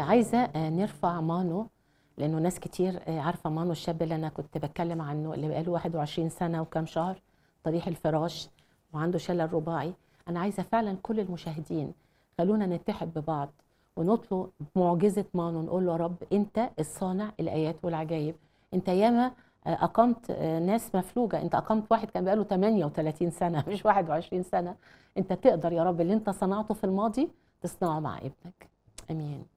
عايزه آه، نرفع مانو لانه ناس كتير آه، عارفه مانو الشاب اللي انا كنت بتكلم عنه اللي بقاله 21 سنه وكام شهر طريح الفراش وعنده شلل رباعي انا عايزه فعلا كل المشاهدين خلونا نتحد ببعض ونطلب معجزه مانو نقول له يا رب انت الصانع الايات والعجائب انت ياما آه، اقمت آه، ناس مفلوجه انت اقمت واحد كان بقاله 38 سنه مش 21 سنه انت تقدر يا رب اللي انت صنعته في الماضي تصنعه مع ابنك امين